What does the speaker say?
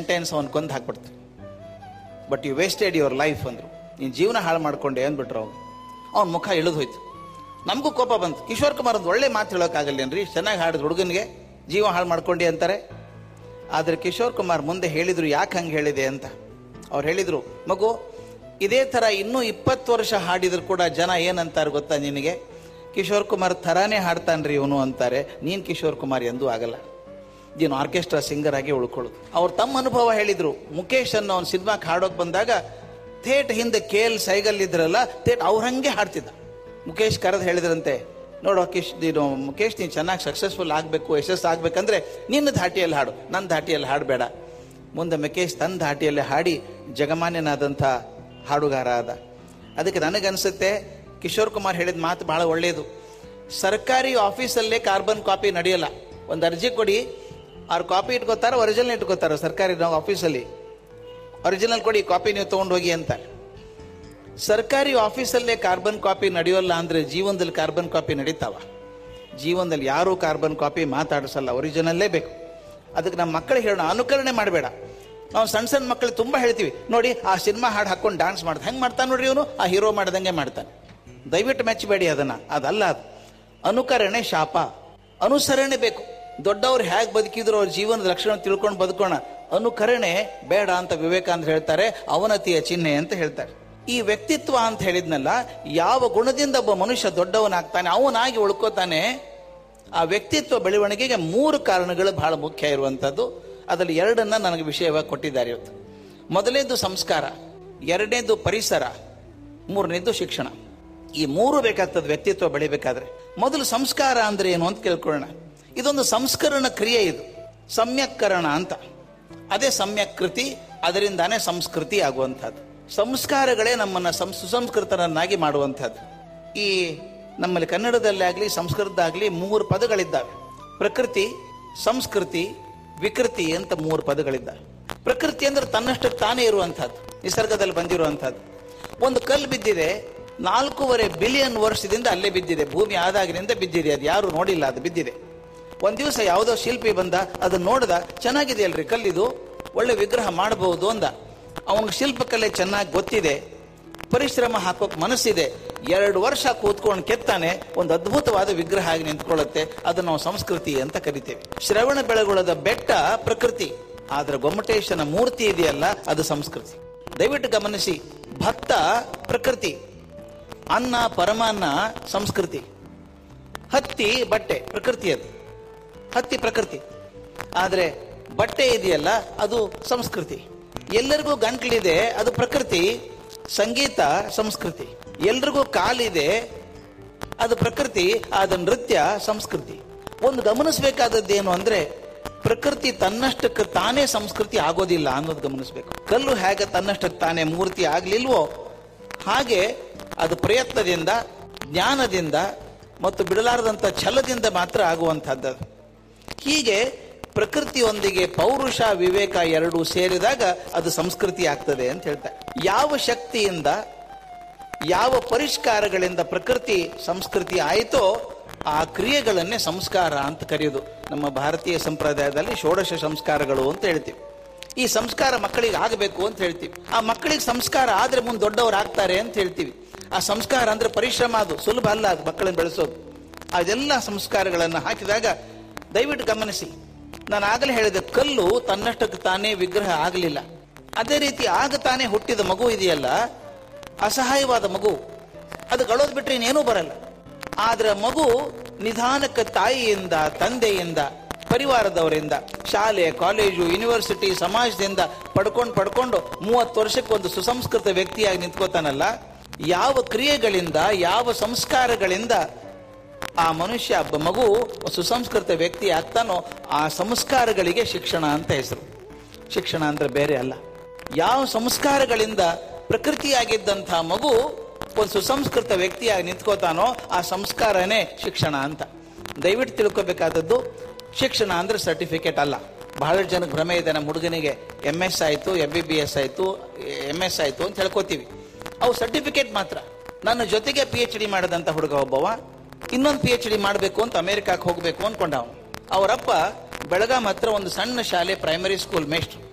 sentence ಅವನ್ ಕೊಂದು ಹಾಕ್ಬಿಡ್ತು but you wasted your life ಅಂದ್ರು ನೀನು ಜೀವನ ಹಾಳು ಮಾಡ್ಕೊಂಡೆ ಅಂದ್ಬಿಟ್ರು ಅವ್ನು ಅವ್ನ ಮುಖ ಇಳಿದು ಹೋಯ್ತು ನಮಗೂ ಕೋಪ ಬಂತು ಕಿಶೋರ್ ಕುಮಾರ್ ಒಂದು ಒಳ್ಳೆ ಮಾತು ಹೇಳೋಕ್ಕಾಗಲ್ಲೇನ್ರಿ ಚೆನ್ನಾಗಿ ಹಾಡಿದ ಹುಡುಗನಿಗೆ ಜೀವ ಹಾಳು ಮಾಡ್ಕೊಂಡಿ ಅಂತಾರೆ ಆದರೆ ಕಿಶೋರ್ ಕುಮಾರ್ ಮುಂದೆ ಹೇಳಿದ್ರು ಯಾಕೆ ಹಂಗೆ ಹೇಳಿದೆ ಅಂತ ಅವ್ರು ಹೇಳಿದ್ರು ಮಗು ಇದೇ ಥರ ಇನ್ನೂ ಇಪ್ಪತ್ತು ವರ್ಷ ಹಾಡಿದ್ರು ಕೂಡ ಜನ ಏನಂತಾರೆ ಗೊತ್ತಾ ನಿನಗೆ ಕಿಶೋರ್ ಕುಮಾರ್ ಥರಾನೇ ಹಾಡ್ತಾನ್ರಿ ಇವನು ಅಂತಾರೆ ನೀನು ಕಿಶೋರ್ ಕುಮಾರ್ ಎಂದೂ ಆಗಲ್ಲ ನೀನು ಆರ್ಕೆಸ್ಟ್ರಾ ಸಿಂಗರ್ ಆಗಿ ಉಳ್ಕೊಳ್ಳೋದು ಅವ್ರು ತಮ್ಮ ಅನುಭವ ಹೇಳಿದ್ರು ಮುಖೇಶ್ ಅನ್ನೋ ಒಂದು ಸಿನಿಮಾಕ್ಕೆ ಹಾಡೋಕೆ ಬಂದಾಗ ಥೇಟ್ ಹಿಂದೆ ಕೆ ಎಲ್ ಸೈಗಲ್ ಇದ್ರಲ್ಲ ಥೇಟ್ ಅವ್ರ ಹಂಗೆ ಹಾಡ್ತಿದ್ದ ಮುಖೇಶ್ ಕರೆದು ಹೇಳಿದ್ರಂತೆ ನೋಡು ಕಿಶ್ ನೀನು ಮುಖೇಶ್ ನೀನು ಚೆನ್ನಾಗಿ ಸಕ್ಸಸ್ಫುಲ್ ಆಗಬೇಕು ಯಶಸ್ಸು ಆಗ್ಬೇಕಂದ್ರೆ ನಿನ್ನ ಧಾಟಿಯಲ್ಲಿ ಹಾಡು ನನ್ನ ಧಾಟಿಯಲ್ಲಿ ಹಾಡಬೇಡ ಮುಂದೆ ಮುಖೇಶ್ ತನ್ನ ಧಾಟಿಯಲ್ಲಿ ಹಾಡಿ ಜಗಮಾನ್ಯನಾದಂಥ ಹಾಡುಗಾರ ಆದ ಅದಕ್ಕೆ ನನಗನ್ಸುತ್ತೆ ಕಿಶೋರ್ ಕುಮಾರ್ ಹೇಳಿದ ಮಾತು ಬಹಳ ಒಳ್ಳೆಯದು ಸರ್ಕಾರಿ ಆಫೀಸಲ್ಲೇ ಕಾರ್ಬನ್ ಕಾಪಿ ನಡೆಯಲ್ಲ ಒಂದು ಅರ್ಜಿ ಕೊಡಿ ಅವ್ರು ಕಾಪಿ ಇಟ್ಕೋತಾರ ಒರಿಜಿನಲ್ ಇಟ್ಕೋತಾರ ಸರ್ಕಾರಿ ನಾವು ಆಫೀಸಲ್ಲಿ ಒರಿಜಿನಲ್ ಕೊಡಿ ಕಾಪಿ ನೀವು ತೊಗೊಂಡು ಹೋಗಿ ಅಂತ ಸರ್ಕಾರಿ ಆಫೀಸಲ್ಲೇ ಕಾರ್ಬನ್ ಕಾಪಿ ನಡೆಯೋಲ್ಲ ಅಂದ್ರೆ ಜೀವನದಲ್ಲಿ ಕಾರ್ಬನ್ ಕಾಪಿ ನಡೀತಾವ ಜೀವನದಲ್ಲಿ ಯಾರೂ ಕಾರ್ಬನ್ ಕಾಪಿ ಮಾತಾಡಿಸಲ್ಲ ಒರಿಜಿನಲ್ಲೇ ಬೇಕು ಅದಕ್ಕೆ ನಮ್ಮ ಮಕ್ಕಳಿಗೆ ಹೇಳೋಣ ಅನುಕರಣೆ ಮಾಡಬೇಡ ನಾವು ಸಣ್ಣ ಸಣ್ಣ ಮಕ್ಕಳು ತುಂಬ ಹೇಳ್ತೀವಿ ನೋಡಿ ಆ ಸಿನಿಮಾ ಹಾಡು ಹಾಕೊಂಡು ಡಾನ್ಸ್ ಮಾಡ್ದು ಹೆಂಗೆ ಮಾಡ್ತಾನೆ ನೋಡ್ರಿ ಇವನು ಆ ಹೀರೋ ಮಾಡ್ದಂಗೆ ಮಾಡ್ತಾನೆ ದಯವಿಟ್ಟು ಮೆಚ್ಚಬೇಡಿ ಅದನ್ನ ಅದಲ್ಲ ಅದು ಅನುಕರಣೆ ಶಾಪ ಅನುಸರಣೆ ಬೇಕು ದೊಡ್ಡವ್ರು ಹೇಗೆ ಬದುಕಿದ್ರು ಅವ್ರ ಜೀವನದ ಲಕ್ಷಣ ತಿಳ್ಕೊಂಡು ಬದುಕೋಣ ಅನುಕರಣೆ ಬೇಡ ಅಂತ ವಿವೇಕಾನಂದ ಹೇಳ್ತಾರೆ ಅವನತಿಯ ಚಿಹ್ನೆ ಅಂತ ಹೇಳ್ತಾರೆ ಈ ವ್ಯಕ್ತಿತ್ವ ಅಂತ ಹೇಳಿದ್ನಲ್ಲ ಯಾವ ಗುಣದಿಂದ ಒಬ್ಬ ಮನುಷ್ಯ ದೊಡ್ಡವನಾಗ್ತಾನೆ ಅವನಾಗಿ ಉಳ್ಕೋತಾನೆ ಆ ವ್ಯಕ್ತಿತ್ವ ಬೆಳವಣಿಗೆಗೆ ಮೂರು ಕಾರಣಗಳು ಬಹಳ ಮುಖ್ಯ ಇರುವಂಥದ್ದು ಅದರಲ್ಲಿ ಎರಡನ್ನ ನನಗೆ ವಿಷಯವಾಗಿ ಕೊಟ್ಟಿದ್ದಾರೆ ಇವತ್ತು ಮೊದಲನೇದು ಸಂಸ್ಕಾರ ಎರಡನೇದು ಪರಿಸರ ಮೂರನೇದು ಶಿಕ್ಷಣ ಈ ಮೂರು ಬೇಕಾಗ್ತದೆ ವ್ಯಕ್ತಿತ್ವ ಬೆಳಿಬೇಕಾದ್ರೆ ಮೊದಲು ಸಂಸ್ಕಾರ ಅಂದ್ರೆ ಏನು ಅಂತ ಕೇಳ್ಕೊಳ್ಳೋಣ ಇದೊಂದು ಸಂಸ್ಕರಣ ಕ್ರಿಯೆ ಇದು ಸಮ್ಯಕ್ಕರಣ ಅಂತ ಅದೇ ಸಮ್ಯಕೃತಿ ಅದರಿಂದಾನೇ ಸಂಸ್ಕೃತಿ ಆಗುವಂಥದ್ದು ಸಂಸ್ಕಾರಗಳೇ ನಮ್ಮನ್ನ ಸಂ ಸುಸಂಸ್ಕೃತರನ್ನಾಗಿ ಮಾಡುವಂಥದ್ದು ಈ ನಮ್ಮಲ್ಲಿ ಕನ್ನಡದಲ್ಲಿ ಆಗಲಿ ಸಂಸ್ಕೃತದಾಗಲಿ ಮೂರು ಪದಗಳಿದ್ದಾವೆ ಪ್ರಕೃತಿ ಸಂಸ್ಕೃತಿ ವಿಕೃತಿ ಅಂತ ಮೂರು ಪದಗಳಿದ್ದಾವೆ ಪ್ರಕೃತಿ ಅಂದ್ರೆ ತನ್ನಷ್ಟಕ್ಕೆ ತಾನೇ ಇರುವಂಥದ್ದು ನಿಸರ್ಗದಲ್ಲಿ ಬಂದಿರುವಂಥದ್ದು ಒಂದು ಕಲ್ಲು ಬಿದ್ದಿದೆ ನಾಲ್ಕೂವರೆ ಬಿಲಿಯನ್ ವರ್ಷದಿಂದ ಅಲ್ಲೇ ಬಿದ್ದಿದೆ ಭೂಮಿ ಆದಾಗಿನಿಂದ ಬಿದ್ದಿದೆ ಅದು ಯಾರು ನೋಡಿಲ್ಲ ಅದು ಬಿದ್ದಿದೆ ಒಂದ್ ದಿವಸ ಯಾವುದೋ ಶಿಲ್ಪಿ ಬಂದ ಅದನ್ನ ನೋಡ್ದ ಚೆನ್ನಾಗಿದೆ ಅಲ್ರಿ ಕಲ್ಲಿದು ಒಳ್ಳೆ ವಿಗ್ರಹ ಮಾಡಬಹುದು ಅಂದ ಅವನಿಗೆ ಶಿಲ್ಪಕಲೆ ಚೆನ್ನಾಗಿ ಗೊತ್ತಿದೆ ಪರಿಶ್ರಮ ಹಾಕೋಕ್ ಮನಸ್ಸಿದೆ ಎರಡು ವರ್ಷ ಕೂತ್ಕೊಂಡು ಕೆತ್ತಾನೆ ಒಂದು ಅದ್ಭುತವಾದ ವಿಗ್ರಹ ಆಗಿ ನಿಂತ್ಕೊಳ್ಳುತ್ತೆ ಅದನ್ನ ನಾವು ಸಂಸ್ಕೃತಿ ಅಂತ ಕರಿತೇವೆ ಶ್ರವಣ ಬೆಳಗೊಳದ ಬೆಟ್ಟ ಪ್ರಕೃತಿ ಆದ್ರೆ ಗೊಮ್ಮಟೇಶನ ಮೂರ್ತಿ ಇದೆಯಲ್ಲ ಅದು ಸಂಸ್ಕೃತಿ ದಯವಿಟ್ಟು ಗಮನಿಸಿ ಭತ್ತ ಪ್ರಕೃತಿ ಅನ್ನ ಪರಮಾನ್ನ ಸಂಸ್ಕೃತಿ ಹತ್ತಿ ಬಟ್ಟೆ ಪ್ರಕೃತಿ ಅದು ಹತ್ತಿ ಪ್ರಕೃತಿ ಆದ್ರೆ ಬಟ್ಟೆ ಇದೆಯಲ್ಲ ಅದು ಸಂಸ್ಕೃತಿ ಎಲ್ಲರಿಗೂ ಗಂಟ್ಲಿದೆ ಅದು ಪ್ರಕೃತಿ ಸಂಗೀತ ಸಂಸ್ಕೃತಿ ಎಲ್ರಿಗೂ ಕಾಲಿದೆ ಅದು ಪ್ರಕೃತಿ ಆದ ನೃತ್ಯ ಸಂಸ್ಕೃತಿ ಒಂದು ಗಮನಿಸಬೇಕಾದದ್ದೇನು ಅಂದ್ರೆ ಪ್ರಕೃತಿ ತನ್ನಷ್ಟಕ್ಕೆ ತಾನೇ ಸಂಸ್ಕೃತಿ ಆಗೋದಿಲ್ಲ ಅನ್ನೋದು ಗಮನಿಸಬೇಕು ಕಲ್ಲು ಹೇಗೆ ತನ್ನಷ್ಟಕ್ಕೆ ತಾನೇ ಮೂರ್ತಿ ಆಗ್ಲಿಲ್ವೋ ಹಾಗೆ ಅದು ಪ್ರಯತ್ನದಿಂದ ಜ್ಞಾನದಿಂದ ಮತ್ತು ಬಿಡಲಾರದಂಥ ಛಲದಿಂದ ಮಾತ್ರ ಆಗುವಂಥದ್ದು ಹೀಗೆ ಪ್ರಕೃತಿಯೊಂದಿಗೆ ಪೌರುಷ ವಿವೇಕ ಎರಡೂ ಸೇರಿದಾಗ ಅದು ಸಂಸ್ಕೃತಿ ಆಗ್ತದೆ ಅಂತ ಹೇಳ್ತಾರೆ ಯಾವ ಶಕ್ತಿಯಿಂದ ಯಾವ ಪರಿಷ್ಕಾರಗಳಿಂದ ಪ್ರಕೃತಿ ಸಂಸ್ಕೃತಿ ಆಯಿತೋ ಆ ಕ್ರಿಯೆಗಳನ್ನೇ ಸಂಸ್ಕಾರ ಅಂತ ಕರೆಯೋದು ನಮ್ಮ ಭಾರತೀಯ ಸಂಪ್ರದಾಯದಲ್ಲಿ ಷೋಡಶ ಸಂಸ್ಕಾರಗಳು ಅಂತ ಹೇಳ್ತೀವಿ ಈ ಸಂಸ್ಕಾರ ಮಕ್ಕಳಿಗೆ ಆಗಬೇಕು ಅಂತ ಹೇಳ್ತೀವಿ ಆ ಮಕ್ಕಳಿಗೆ ಸಂಸ್ಕಾರ ಆದ್ರೆ ಮುಂದೆ ದೊಡ್ಡವರು ಆಗ್ತಾರೆ ಅಂತ ಹೇಳ್ತೀವಿ ಆ ಸಂಸ್ಕಾರ ಅಂದ್ರೆ ಪರಿಶ್ರಮ ಅದು ಸುಲಭ ಅಲ್ಲ ಅದು ಮಕ್ಕಳನ್ನು ಬೆಳೆಸೋದು ಅದೆಲ್ಲ ಸಂಸ್ಕಾರಗಳನ್ನು ಹಾಕಿದಾಗ ದಯವಿಟ್ಟು ಗಮನಿಸಿ ನಾನು ಆಗಲೇ ಹೇಳಿದೆ ಕಲ್ಲು ತನ್ನಷ್ಟಕ್ಕೆ ತಾನೇ ವಿಗ್ರಹ ಆಗಲಿಲ್ಲ ಅದೇ ರೀತಿ ಆಗ ತಾನೇ ಹುಟ್ಟಿದ ಮಗು ಇದೆಯಲ್ಲ ಅಸಹಾಯವಾದ ಮಗು ಅದು ಗಳೋದ್ ಬಿಟ್ರೆ ಇನ್ನೇನೂ ಬರಲ್ಲ ಆದ್ರೆ ಮಗು ನಿಧಾನಕ್ಕೆ ತಾಯಿಯಿಂದ ತಂದೆಯಿಂದ ಪರಿವಾರದವರಿಂದ ಶಾಲೆ ಕಾಲೇಜು ಯೂನಿವರ್ಸಿಟಿ ಸಮಾಜದಿಂದ ಪಡ್ಕೊಂಡು ಪಡ್ಕೊಂಡು ಮೂವತ್ತು ವರ್ಷಕ್ಕೆ ಒಂದು ಸುಸಂಸ್ಕೃತ ವ್ಯಕ್ತಿಯಾಗಿ ನಿಂತ್ಕೋತಾನಲ್ಲ ಯಾವ ಕ್ರಿಯೆಗಳಿಂದ ಯಾವ ಸಂಸ್ಕಾರಗಳಿಂದ ಆ ಮನುಷ್ಯ ಒಬ್ಬ ಮಗು ಸುಸಂಸ್ಕೃತ ವ್ಯಕ್ತಿ ಆಗ್ತಾನೋ ಆ ಸಂಸ್ಕಾರಗಳಿಗೆ ಶಿಕ್ಷಣ ಅಂತ ಹೆಸರು ಶಿಕ್ಷಣ ಅಂದ್ರೆ ಬೇರೆ ಅಲ್ಲ ಯಾವ ಸಂಸ್ಕಾರಗಳಿಂದ ಪ್ರಕೃತಿಯಾಗಿದ್ದಂಥ ಮಗು ಒಂದು ಸುಸಂಸ್ಕೃತ ವ್ಯಕ್ತಿಯಾಗಿ ನಿಂತ್ಕೋತಾನೋ ಆ ಸಂಸ್ಕಾರನೇ ಶಿಕ್ಷಣ ಅಂತ ದಯವಿಟ್ಟು ತಿಳ್ಕೊಬೇಕಾದದ್ದು ಶಿಕ್ಷಣ ಅಂದ್ರೆ ಸರ್ಟಿಫಿಕೇಟ್ ಅಲ್ಲ ಬಹಳಷ್ಟು ಜನಕ್ಕೆ ಭ್ರಮೆ ಇದೆ ನಮ್ಮ ಹುಡುಗನಿಗೆ ಎಂ ಎಸ್ ಆಯ್ತು ಎಂ ಬಿ ಬಿ ಎಸ್ ಆಯ್ತು ಎಂ ಎಸ್ ಆಯ್ತು ಅಂತ ಹೇಳ್ಕೊತೀವಿ ಅವು ಸರ್ಟಿಫಿಕೇಟ್ ಮಾತ್ರ ನನ್ನ ಜೊತೆಗೆ ಪಿ ಎಚ್ ಡಿ ಮಾಡಿದಂಥ ಹುಡುಗ ಒಬ್ಬವ ಇನ್ನೊಂದು ಪಿ ಎಚ್ ಡಿ ಮಾಡಬೇಕು ಅಂತ ಅಮೆರಿಕಕ್ಕೆ ಹೋಗಬೇಕು ಅನ್ಕೊಂಡ ಅವನು ಅವರಪ್ಪ ಬೆಳಗಾಂ ಹತ್ರ ಒಂದು ಸಣ್ಣ ಶಾಲೆ ಪ್ರೈಮರಿ ಸ್ಕೂಲ್ ಮೇಷ್ಟ್ರು